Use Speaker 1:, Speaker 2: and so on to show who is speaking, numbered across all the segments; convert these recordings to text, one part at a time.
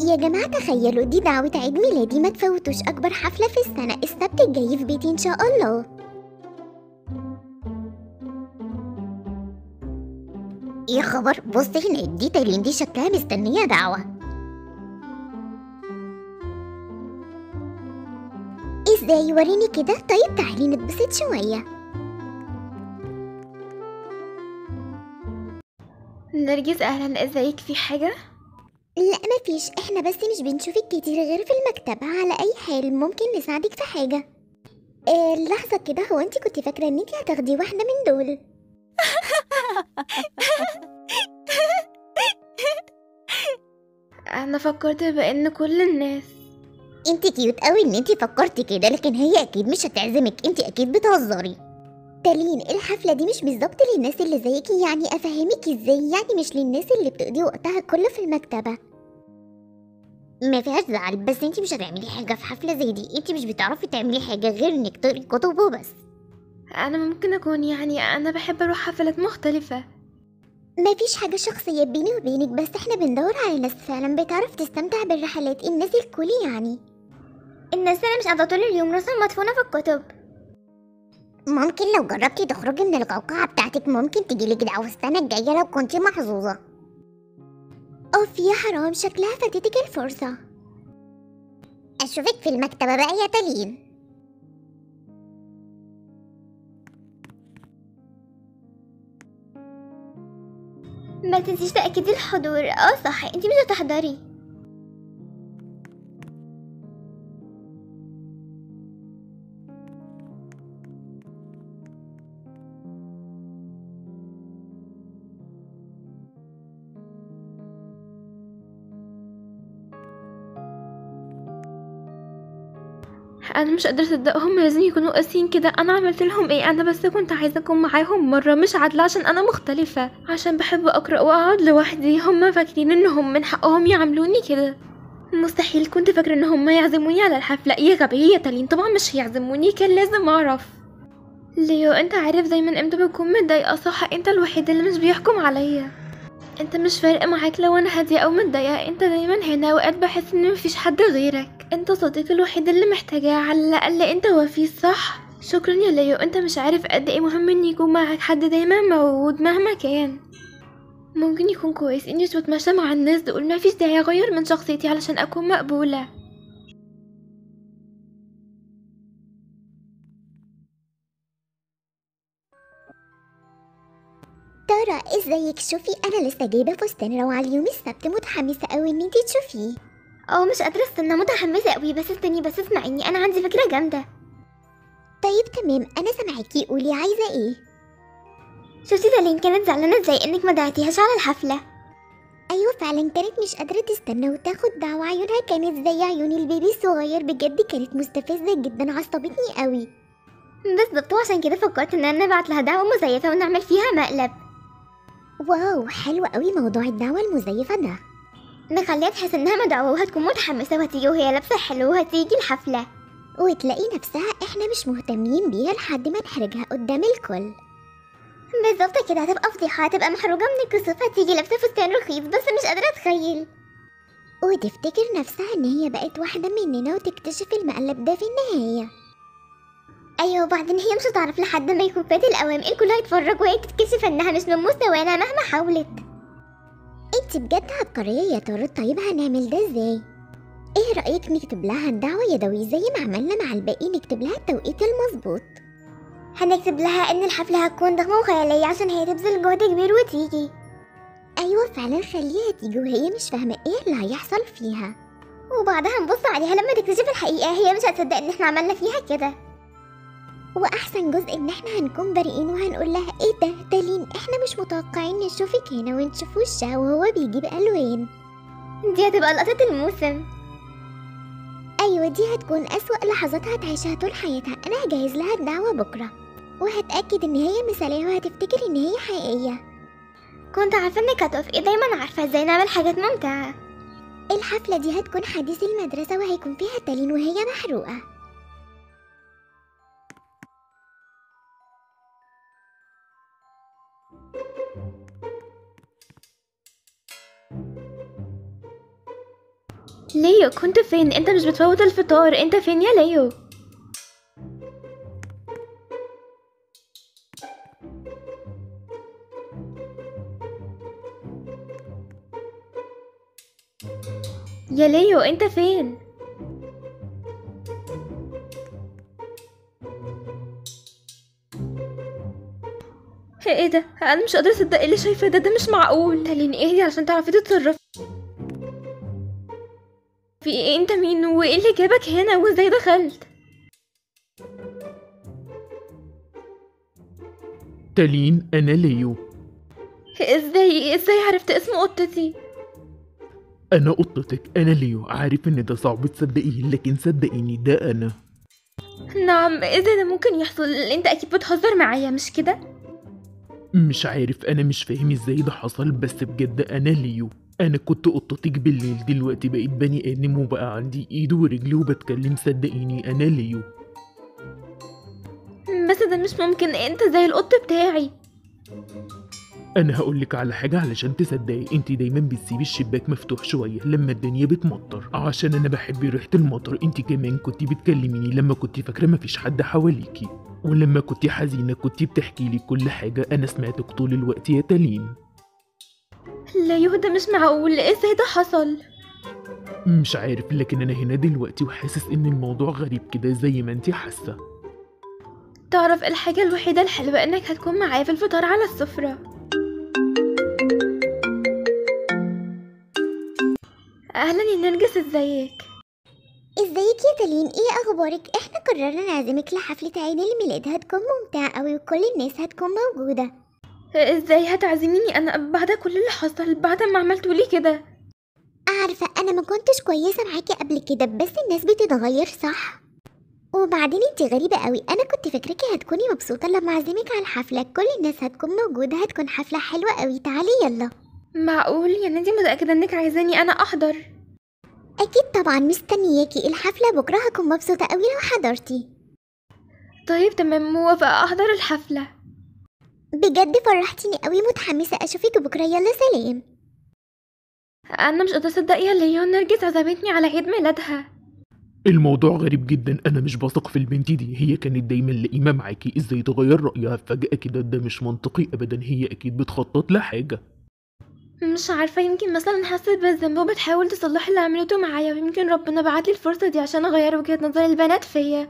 Speaker 1: يا جماعة تخيلوا دي دعوة عيد ميلادي ما تفوتوش أكبر حفلة في السنة السبت الجاي في بيتي إن شاء الله يا خبر بصي هناك دي تالين دي شكلها مستنية دعوة ازاي وريني كده طيب تعالي نتبسط شوية
Speaker 2: نرجس اهلا ازيك في حاجة؟
Speaker 1: لا مفيش احنا بس مش بنشوفك كتير غير في المكتب على اي حال ممكن نساعدك في حاجة آه لحظة كده هو انت كنت فاكرة ان انت هتاخدي واحدة من دول
Speaker 2: انا فكرت بان كل الناس
Speaker 1: انت كيوت قوي ان انت فكرتي كده لكن هي اكيد مش هتعزمك انت اكيد بتهزري تالين الحفلة دي مش بالظبط للناس اللي زيكي يعني افهمك ازاي يعني مش للناس اللي بتقضي وقتها كله في المكتبة ما فيهاش زعل بس انت مش هتعملي حاجة في حفلة زي دي انت مش بتعرفي تعملي حاجة غير انك تقري كتب وبس
Speaker 2: انا ممكن اكون يعني انا بحب اروح حفلات مختلفة
Speaker 1: ما فيش حاجة شخصية بيني وبينك بس احنا بندور على ناس فعلا بتعرف تستمتع بالرحلات الناس الكل يعني
Speaker 3: الناس اللي مش قاعدة طول اليوم راسها مدفونة في الكتب
Speaker 1: ممكن لو جربتي تخرجي من القوقعة بتاعتك ممكن تجيلك دعوة السنة الجاية لو كنتي محظوظة اوف يا حرام شكلها فاتتك الفرصة اشوفك في المكتبة بقى يا تالين
Speaker 3: ما تنسيش تأكدي الحضور اه صح انتي مش هتحضري
Speaker 2: انا مش قادرة اصدقهم لازم يكونوا قاسيين كده انا عملت لهم ايه انا بس كنت عايزة اكون معاهم مرة مش عادلة عشان انا مختلفة عشان بحب اقرأ واقعد لوحدي هما فاكرين انهم من حقهم يعاملوني كده مستحيل كنت فاكرة ان هما يعزموني على الحفلة يا غبية يا تالين طبعا مش هيعزموني كان لازم اعرف ليو انت عارف دايما امتى بكون متضايقة صح انت الوحيد اللي مش بيحكم عليا انت مش فارق معاك لو انا هادية او متضايقة انت دايما هنا اوقات بحس ان مفيش حد غيرك انت صديقي الوحيد اللي محتاجاه على الاقل انت وفي صح شكرا يا ليو انت مش عارف قد ايه مهم ان يكون معاك حد دايما موجود مهما كان ممكن يكون كويس اني مش بتمشى مع الناس دول مفيش داعي اغير من شخصيتي علشان اكون مقبولة
Speaker 1: ترى ازيك شوفي انا لسه جايبة فستان روعة اليوم السبت متحمسة قوي ان انتي تشوفيه
Speaker 3: اه مش قادرة استنى متحمسة قوي بس استني بس اسمعيني انا عندي فكرة جامدة
Speaker 1: طيب تمام انا سامعاكي قولي عايزة ايه
Speaker 3: شفتي دالين كانت زعلانة ازاي انك ما دعيتيهاش على الحفلة
Speaker 1: ايوه فعلا كانت مش قادرة تستنى وتاخد دعوة عيونها كانت زي عيون البيبي الصغير بجد كانت مستفزة جدا عصبتني قوي
Speaker 3: بالظبط وعشان كده فكرت ان انا نبعت لها دعوة مزيفة ونعمل فيها مقلب
Speaker 1: واو حلو قوي موضوع الدعوة المزيفة ده
Speaker 3: نخليها تحس انها مدعوة وهتكون متحمسة وهتيجي وهي لابسة حلو وهتيجي الحفلة
Speaker 1: وتلاقي نفسها احنا مش مهتمين بيها لحد ما نحرجها قدام الكل
Speaker 3: بالظبط كده هتبقى فضيحة هتبقى محروجة من الكسوف هتيجي لابسة فستان رخيص بس مش قادرة اتخيل
Speaker 1: وتفتكر نفسها ان هي بقت واحدة مننا وتكتشف المقلب ده في النهاية
Speaker 3: ايوه وبعدين هي مش هتعرف لحد ما يكون فات الاوام الكل هيتفرج وهي تكتشف انها مش من مستوانا مهما حاولت
Speaker 1: انت بجد عبقرية يا ترى طيب هنعمل ده ازاي ايه رأيك نكتب لها الدعوة يدوي زي ما عملنا مع الباقي نكتب لها التوقيت المظبوط
Speaker 3: هنكتب لها ان الحفلة هتكون ضخمة وخيالية عشان هي تبذل جهد كبير وتيجي
Speaker 1: ايوه فعلا خليها تيجي وهي مش فاهمة ايه اللي هيحصل فيها
Speaker 3: وبعدها نبص عليها لما تكتشف الحقيقة هي مش هتصدق ان احنا عملنا فيها كده
Speaker 1: واحسن جزء ان احنا هنكون بريئين وهنقول لها ايه ده تالين احنا مش متوقعين نشوفك هنا ونشوف وشها وهو بيجيب الوان
Speaker 3: دي هتبقى لقطة الموسم
Speaker 1: ايوه دي هتكون اسوأ لحظات هتعيشها طول حياتها انا هجهز لها الدعوة بكرة وهتأكد ان هي مثالية وهتفتكر ان هي حقيقية
Speaker 3: كنت عارفة انك هتوافقي دايما عارفة ازاي نعمل حاجات ممتعة
Speaker 1: الحفلة دي هتكون حديث المدرسة وهيكون فيها تالين وهي محروقة
Speaker 2: ليو كنت فين انت مش بتفوت الفطار انت فين يا ليو يا ليو انت فين ايه ده انا مش قادره اصدق اللي شايفاه ده ده مش معقول خليني اهدي علشان تعرفي تتصرفي في ايه انت مين وايه اللي جابك هنا وازاي دخلت
Speaker 4: تالين أنا ليو
Speaker 2: ازاي ازاي عرفت اسم قطتي
Speaker 4: أنا قطتك أنا ليو عارف إن ده صعب تصدقيه لكن صدقيني ده أنا
Speaker 2: نعم ازاي ده ممكن يحصل انت اكيد بتهزر معايا مش كده
Speaker 4: مش عارف أنا مش فاهم إزاي ده حصل بس بجد أنا ليو أنا كنت قطتك بالليل دلوقتي بقيت بني آدم وبقى عندي إيد ورجل وبتكلم صدقيني أنا ليو
Speaker 2: بس ده مش ممكن انت زي القط بتاعي
Speaker 4: أنا هقولك على حاجة علشان تصدقي انت دايما بتسيبي الشباك مفتوح شوية لما الدنيا بتمطر عشان أنا بحب ريحة المطر انت كمان كنت بتكلميني لما كنت فاكرة مفيش حد حواليكي ولما كنت حزينة كنت بتحكي لي كل حاجة أنا سمعتك طول الوقت يا تالين
Speaker 2: لا يو ده مش معقول ازاي ده حصل
Speaker 4: مش عارف لكن أنا هنا دلوقتي وحاسس إن الموضوع غريب كده زي ما انت حاسة
Speaker 2: تعرف الحاجة الوحيدة الحلوة انك هتكون معايا في الفطار على السفرة اهلا يا نرجس ازيك
Speaker 1: ازيك يا تالين ايه اخبارك احنا قررنا نعزمك لحفلة عيد الميلاد هتكون ممتعة قوي وكل الناس هتكون موجودة
Speaker 2: ازاي هتعزميني انا بعد كل اللي حصل بعد ما عملتولي كده
Speaker 1: عارفة انا ما كنتش كويسة معاكي قبل كده بس الناس بتتغير صح وبعدين انتي غريبة قوي انا كنت فاكراكي هتكوني مبسوطة لما اعزمك على الحفلة كل الناس هتكون موجودة هتكون حفلة حلوة قوي تعالي يلا
Speaker 2: معقول يعني انتي متأكدة انك عايزاني انا احضر
Speaker 1: اكيد طبعا مستنياكي الحفلة بكرة هكون مبسوطة قوي لو حضرتي
Speaker 2: طيب تمام موافقة احضر الحفلة
Speaker 1: بجد فرحتيني قوي متحمسة اشوفك بكرة يلا سلام
Speaker 2: انا مش قادرة اصدق يا ليو نرجس عزمتني على عيد ميلادها
Speaker 4: الموضوع غريب جدا أنا مش بثق في البنت دي هي كانت دايما لئيمة معاكي إزاي تغير رأيها فجأة كده ده مش منطقي أبدا هي أكيد بتخطط لحاجة
Speaker 2: مش عارفة يمكن مثلا حست بالذنب وبتحاول تصلح اللي عملته معايا ويمكن ربنا بعتلي الفرصة دي عشان اغير وجهة نظر البنات فيا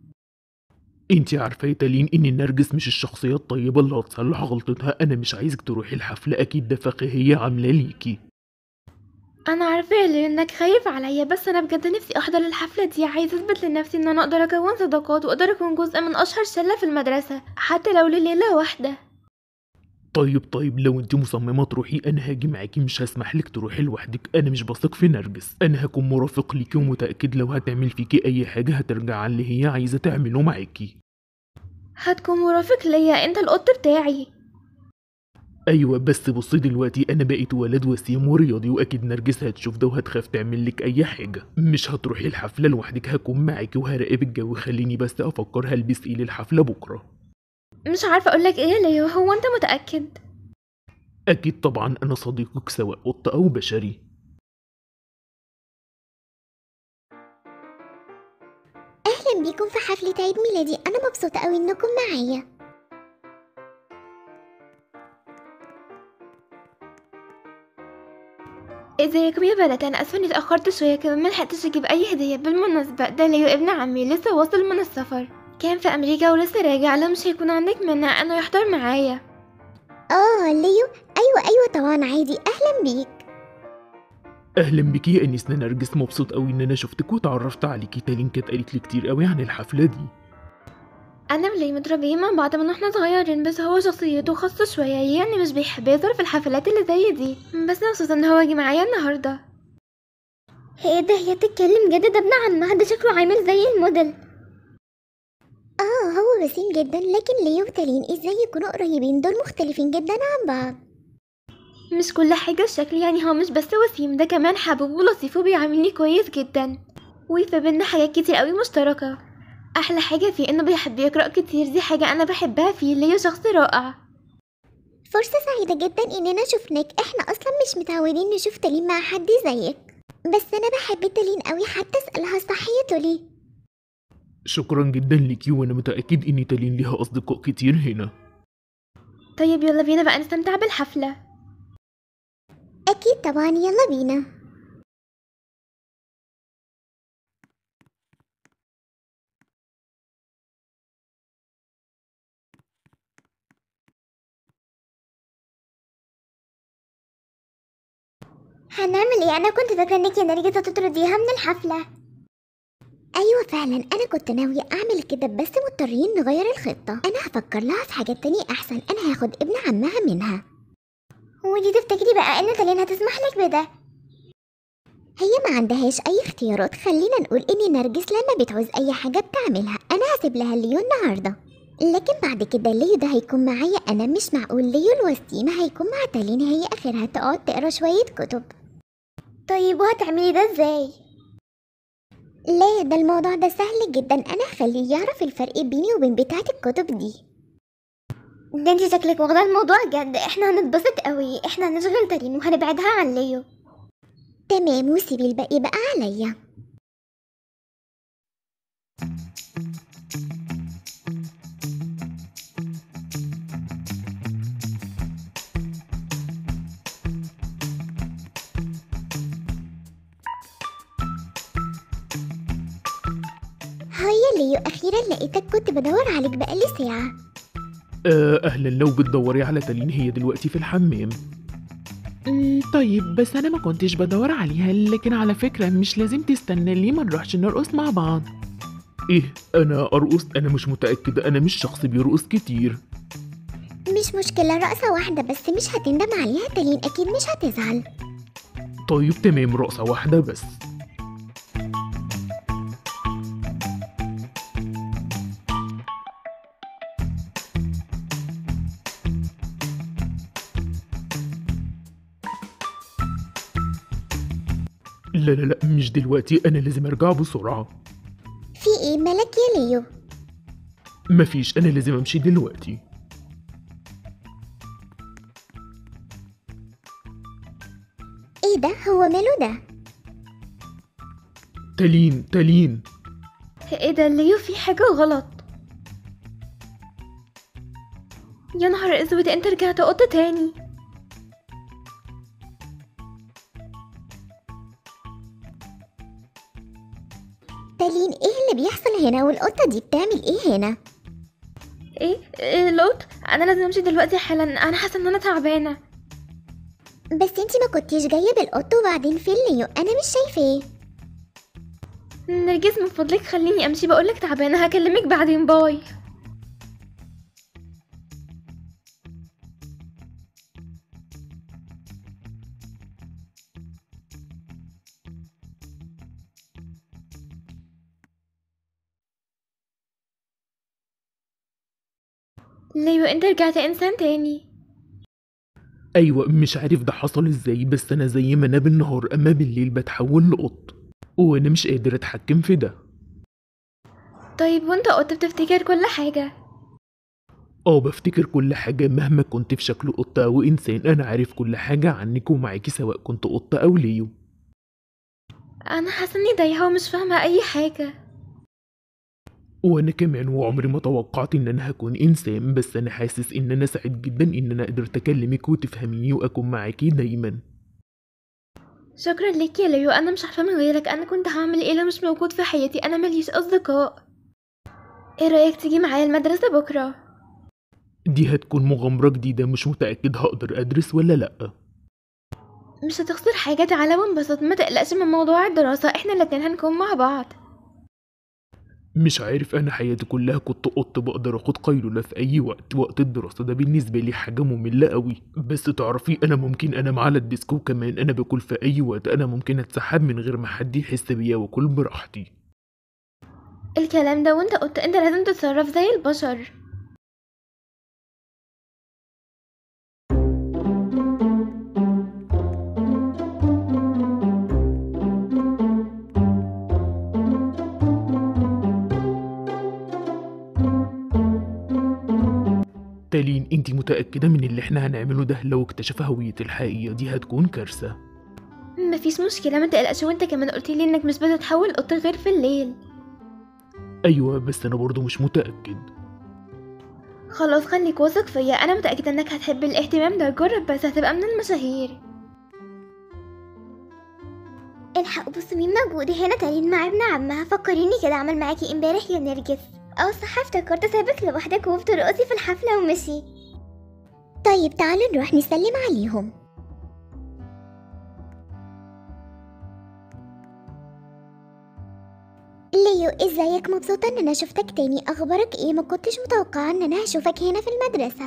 Speaker 4: انتي عارفة يا تالين ان نرجس مش الشخصية الطيبة اللي هتصلح غلطتها انا مش عايزك تروحي الحفلة اكيد ده فقهية عاملة ليكي
Speaker 2: انا عارفة يا ليو انك خايف عليا بس انا بجد نفسي احضر الحفلة دي عايزة اثبت لنفسي ان انا اقدر اكون صداقات واقدر اكون جزء من اشهر شلة في المدرسة حتى لو لليلة واحدة
Speaker 4: طيب طيب لو انت مصممة تروحي انا هاجي معاكي مش هسمح لك تروحي لوحدك انا مش بثق في نرجس انا هكون مرافق ليكي ومتأكد لو هتعمل فيكي اي حاجة هترجع على اللي هي عايزة تعمله معاكي
Speaker 2: هتكون مرافق ليا انت القط بتاعي
Speaker 4: ايوه بس بصي دلوقتي انا بقيت ولد وسيم ورياضي واكيد نرجس هتشوف ده وهتخاف تعمل لك اي حاجه مش هتروحي الحفله لوحدك هكون معاكي وهراقب الجو خليني بس افكر هلبس ايه للحفله بكره
Speaker 2: مش عارفة اقولك ايه يا ليو هو انت متأكد
Speaker 4: اكيد طبعا انا صديقك سواء قط او بشري
Speaker 1: اهلا بيكم في حفلة عيد ميلادي انا مبسوطة قوي انكم معايا
Speaker 2: ازيكم يا بنات انا اسفه اني اتاخرت شويه كمان ملحقتش اجيب اي هديه بالمناسبه ده ليو ابن عمي لسه واصل من السفر كان في امريكا ولسه راجع لو مش هيكون عندك مانع انه يحضر معايا
Speaker 1: اه ليو ايوه ايوه طبعا عادي اهلا بيك
Speaker 4: اهلا بك يا انسنا نرجس مبسوط قوي ان انا شفتك وتعرفت عليكي تالين كانت قالت لي كتير قوي عن الحفله دي
Speaker 2: انا ولي متربيين مع بعض من واحنا صغيرين بس هو شخصيته خاصه شويه يعني مش بيحب يظهر في الحفلات اللي زي دي بس مبسوطه ان هو جه معايا النهارده
Speaker 3: ايه ده هي بتتكلم جد ده ابن عمها ده شكله عامل زي الموديل
Speaker 1: اه هو وسيم جدا لكن ليو وتالين ازاي يكونوا قريبين دول مختلفين جدا عن بعض
Speaker 2: مش كل حاجه الشكل يعني هو مش بس وسيم ده كمان حبوب ولطيف وبيعاملني كويس جدا وفي بينا حاجات كتير قوي مشتركه احلى حاجه فيه انه بيحب يقرا كتير دي حاجه انا بحبها فيه ليو شخص رائع
Speaker 1: فرصة سعيدة جدا اننا شفناك احنا اصلا مش متعودين نشوف تالين مع حد زيك بس أنا بحب تالين قوي حتى أسألها صحيته ليه
Speaker 4: شكرا جدا ليكي وانا متأكد ان تالين ليها اصدقاء كتير هنا
Speaker 2: طيب يلا بينا بقى نستمتع بالحفلة
Speaker 1: أكيد طبعا يلا بينا
Speaker 3: هنعمل ايه انا كنت فاكره انك يا نرجس هتطرديها من الحفله
Speaker 1: أيوة فعلا أنا كنت ناوية أعمل كده بس مضطرين نغير الخطة أنا هفكر لها في حاجات تانية أحسن أنا هاخد ابن عمها منها
Speaker 3: ودي تفتكري بقى ان تالين هتسمح لك بده
Speaker 1: هي ما عندهاش أي اختيارات خلينا نقول إن نرجس لما بتعوز أي حاجة بتعملها أنا هسيب لها ليو النهاردة لكن بعد كده ليو ده هيكون معايا أنا مش معقول ليو الوسيم هيكون مع تالين هي آخرها تقعد تقرا شوية كتب
Speaker 3: طيب وهتعملي ده ازاي
Speaker 1: لا ده الموضوع ده سهل جدا أنا هخليه يعرف الفرق بيني وبين بتاعة الكتب دي
Speaker 3: ده انتي شكلك واخده الموضوع جد احنا هنتبسط قوي احنا هنشغل تالين وهنبعدها عن ليو
Speaker 1: تمام وسيبي الباقي بقى عليا هيا ليو أخيرا لقيتك كنت بدور عليك بقالي ساعة
Speaker 4: آه اهلا لو بتدوري على تالين هي دلوقتي في الحمام مم، طيب بس انا ما كنتش بدور عليها لكن على فكرة مش لازم تستنى ليه ما نروحش نرقص مع بعض ايه انا ارقص انا مش متأكدة انا مش شخص بيرقص كتير
Speaker 1: مش مشكلة رقصة واحدة بس مش هتندم عليها تالين أكيد مش هتزعل
Speaker 4: طيب تمام رقصة واحدة بس لا لا لا مش دلوقتي انا لازم ارجع بسرعة
Speaker 1: في ايه مالك يا ليو
Speaker 4: مفيش انا لازم امشي دلوقتي
Speaker 1: ايه ده هو ماله ده
Speaker 4: تالين تالين
Speaker 2: ايه ده ليو في حاجة غلط يا نهار اسود انت رجعت قطة تاني
Speaker 1: تالين ايه اللي بيحصل هنا والقطة دي بتعمل ايه هنا
Speaker 2: ايه, إيه القط انا لازم امشي دلوقتي حالا انا حاسه ان انا تعبانه
Speaker 1: بس انتي ما كنتيش جاية بالقط وبعدين فين ليو انا مش شايفاه
Speaker 2: نرجس من فضلك خليني امشي بقولك تعبانه هكلمك بعدين باي ليو انت رجعت انسان تاني
Speaker 4: ايوه مش عارف ده حصل ازاي بس انا زي ما انا بالنهار اما بالليل بتحول لقط وانا مش قادر اتحكم في ده
Speaker 2: طيب وانت قط بتفتكر كل حاجه
Speaker 4: اه بفتكر كل حاجة مهما كنت في شكل قطة أو إنسان أنا عارف كل حاجة عنك ومعاكي سواء كنت قطة أو ليو
Speaker 2: انا حاسه اني تايهه ومش فاهمه اي حاجه
Speaker 4: وأنا كمان وعمري ما توقعت إن أنا هكون إنسان بس أنا حاسس إن أنا سعيد جدا إن أنا قدرت أكلمك وتفهميني وأكون معاكي دايما
Speaker 2: شكرا ليك يا ليو انا مش عارفه من غيرك انا كنت هعمل ايه لو مش موجود في حياتي انا مليش اصدقاء ايه رايك تيجي معايا المدرسه بكره
Speaker 4: دي هتكون مغامرة جديدة مش متأكد هقدر أدرس ولا لأ
Speaker 2: مش هتخسر حاجه تعالى وانبسط ما تقلقش من موضوع الدراسه احنا الاتنين هنكون مع بعض
Speaker 4: مش عارف أنا حياتي كلها كنت قط بقدر أخد قيلولة في أي وقت وقت الدراسة ده بالنسبة لي حاجة مملة قوي بس تعرفي أنا ممكن أنام على الديسك وكمان أنا باكل في أي وقت أنا ممكن أتسحب من غير ما حد يحس بيا وأكل براحتي
Speaker 2: الكلام ده وانت قلت انت لازم تتصرف زي البشر
Speaker 4: تالين انتي متأكدة من اللي احنا هنعمله ده لو اكتشف هويتي الحقيقية دي هتكون كارثة
Speaker 2: مفيش مشكله ما تقلقش وانت كمان قلت لي انك مش بتتحول قط غير في الليل
Speaker 4: ايوه بس انا برضو مش متاكد
Speaker 2: خلاص خليك واثق فيا انا متاكده انك هتحب الاهتمام ده جرب بس هتبقى من المشاهير
Speaker 3: الحق بص مين موجود هنا تالين مع ابن عمها فكريني كده عمل معاكي امبارح يا نرجس اه صح افتكرت سابك لوحدك وبترقصي في الحفلة ومشي
Speaker 1: طيب تعالوا نروح نسلم عليهم ليو ازيك مبسوطة ان انا شفتك تاني اخبارك ايه ما كنتش متوقعة ان انا هشوفك هنا في المدرسة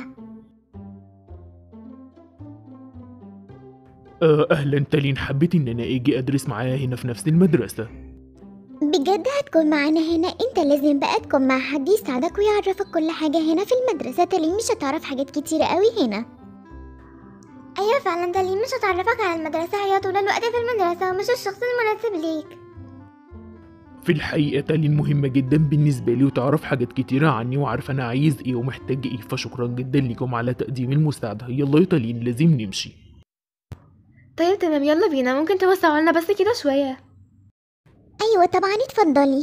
Speaker 4: آه اهلا تالين حبيت ان انا اجي ادرس معاها هنا في نفس المدرسه
Speaker 1: بجد هتكون معانا هنا انت لازم بقى تكون مع حد يساعدك ويعرفك كل حاجة هنا في المدرسة تالين مش هتعرف حاجات كتيرة قوي هنا
Speaker 3: ايوه فعلا تالين مش هتعرفك على المدرسة هي طول الوقت في المدرسة ومش الشخص المناسب ليك
Speaker 4: في الحقيقه تالين مهمه جدا بالنسبه لي وتعرف حاجات كتيره عني وعارفه انا عايز ايه ومحتاج ايه فشكرا جدا ليكم على تقديم المساعده يلا يا تالين لازم نمشي
Speaker 2: طيب تمام يلا بينا ممكن توسعوا لنا بس كده شويه
Speaker 1: ايوه طبعا اتفضلي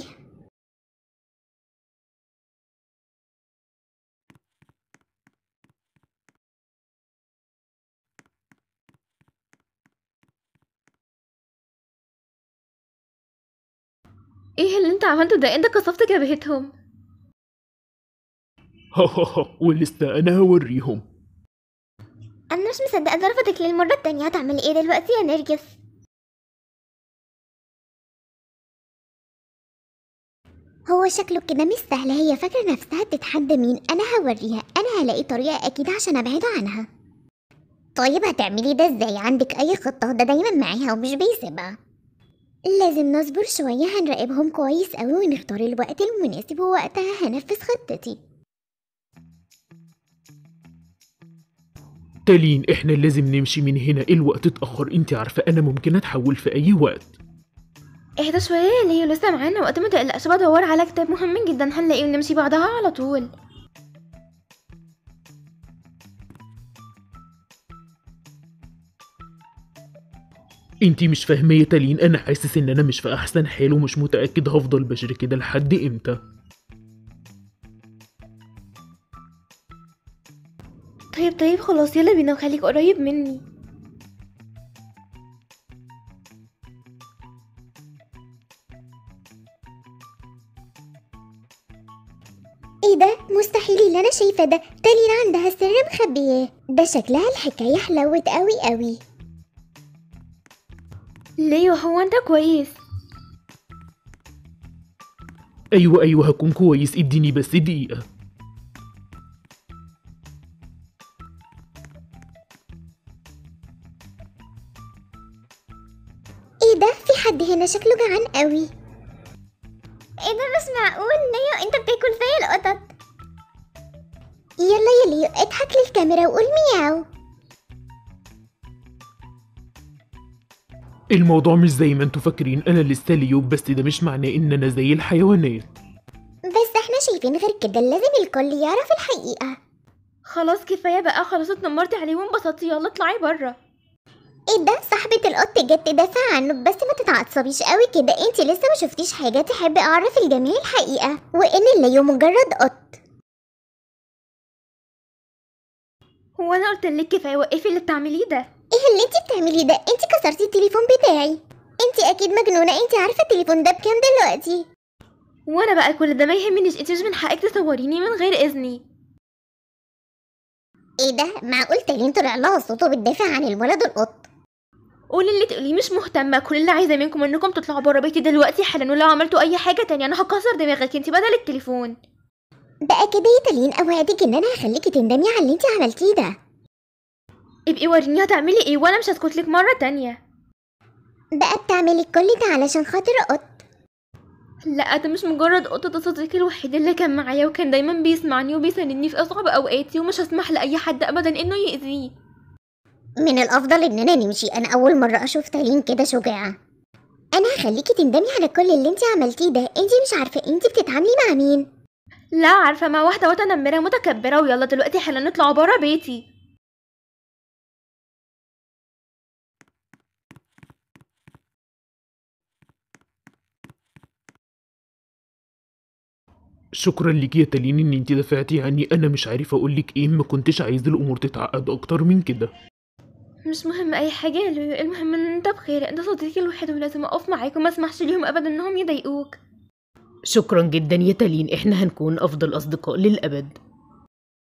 Speaker 2: ايه اللي انت عملته ده انت قصفت جبهتهم
Speaker 4: ها ها ها ولسه انا هوريهم
Speaker 3: انا مش مصدقة ظرفتك للمرة التانية هتعملي ايه دلوقتي يا نرجس
Speaker 1: هو شكله كده مش سهل هي فاكرة نفسها بتتحدى مين أنا هوريها أنا هلاقي طريقة أكيد عشان أبعد عنها طيب هتعملي ده ازاي عندك أي خطة ده دايما معاها ومش بيسيبها لازم نصبر شوية هنراقبهم كويس أوي ونختار الوقت المناسب ووقتها هنفذ خطتي
Speaker 4: تالين احنا لازم نمشي من هنا الوقت اتاخر انت عارفه انا ممكن اتحول في اي وقت
Speaker 2: اهدى شويه يا ليو لسه معانا وقت ما تقلقش بدور على كتاب مهم جدا هنلاقيه ونمشي بعدها على طول
Speaker 4: انت مش فاهمه يا تالين انا حاسس ان انا مش في احسن حال ومش متاكد هفضل بشري كده لحد امتى
Speaker 2: طيب طيب خلاص يلا بينا وخليك قريب مني
Speaker 1: ايه ده مستحيل اللي انا شايفه ده تالين عندها سر مخبياه ده شكلها الحكايه حلوت قوي قوي
Speaker 2: ليو هو انت كويس
Speaker 4: ايوه ايوه هكون كويس اديني بس دقيقه
Speaker 1: ايه ده في حد هنا شكله جعان قوي
Speaker 3: ايه ده مش معقول ليو انت بتاكل زي القطط
Speaker 1: يلا يا ليو اضحك للكاميرا وقول مياو
Speaker 4: الموضوع مش زي ما انتوا فاكرين انا لسه ليو بس ده مش معناه ان انا زي الحيوانات
Speaker 1: بس احنا شايفين غير كده لازم الكل يعرف الحقيقه
Speaker 2: خلاص كفايه بقى خلاص اتنمرتي عليه وانبسطتي يلا اطلعي بره
Speaker 1: ايه ده صاحبة القط جت تدافع عنه بس ما تتعصبيش قوي كده انت لسه ما شفتيش حاجة تحبي اعرف الجميع الحقيقة وان اللي مجرد قط
Speaker 2: هو انا قلت لك كفايه وقفي اللي بتعمليه ده
Speaker 1: ايه اللي انت بتعمليه ده انت كسرتي التليفون بتاعي انت اكيد مجنونة انت عارفة التليفون ده بكام دلوقتي
Speaker 2: وانا بقى كل ده ما يهمنيش انت مش من حقك تصوريني من غير اذني
Speaker 1: ايه ده معقول تالين طلع لها صوته بتدافع عن الولد القط
Speaker 2: قولي اللي تقوليه مش مهتمه كل اللي عايزاه منكم انكم تطلعوا بره بيتي دلوقتي حالا ولو عملتوا اي حاجه تانية انا هكسر دماغك انت بدل التليفون
Speaker 1: بقى كده يا تالين اوعدك ان انا هخليكي تندمي على اللي انت عملتيه ده
Speaker 2: ابقي وريني هتعملي ايه وانا مش هسكت لك مره تانية
Speaker 1: بقى بتعملي كل ده علشان خاطر قط
Speaker 2: لا ده مش مجرد قطة ده صديقي الوحيد اللي كان معايا وكان دايما بيسمعني وبيساندني في اصعب اوقاتي ومش هسمح لاي حد ابدا انه يأذيه
Speaker 1: من الافضل اننا نمشي انا اول مرة اشوف تالين كده شجاعة انا هخليكي تندمي على كل اللي انت عملتيه ده انت مش عارفة انت بتتعاملي مع مين
Speaker 2: لا عارفه مع واحده متنمره متكبره ويلا دلوقتي حالا نطلع بره بيتي
Speaker 4: شكرا ليك يا تالين ان انت دفعتي عني انا مش عارف اقولك ايه ما كنتش عايز الامور تتعقد اكتر من كده
Speaker 2: مش مهم اي حاجه يا لولو المهم ان انت بخير انت صديقي الوحيد ولازم اقف معاك وما اسمحش ليهم ابدا انهم يضايقوك
Speaker 5: شكرا جدا يا تالين احنا هنكون افضل اصدقاء للابد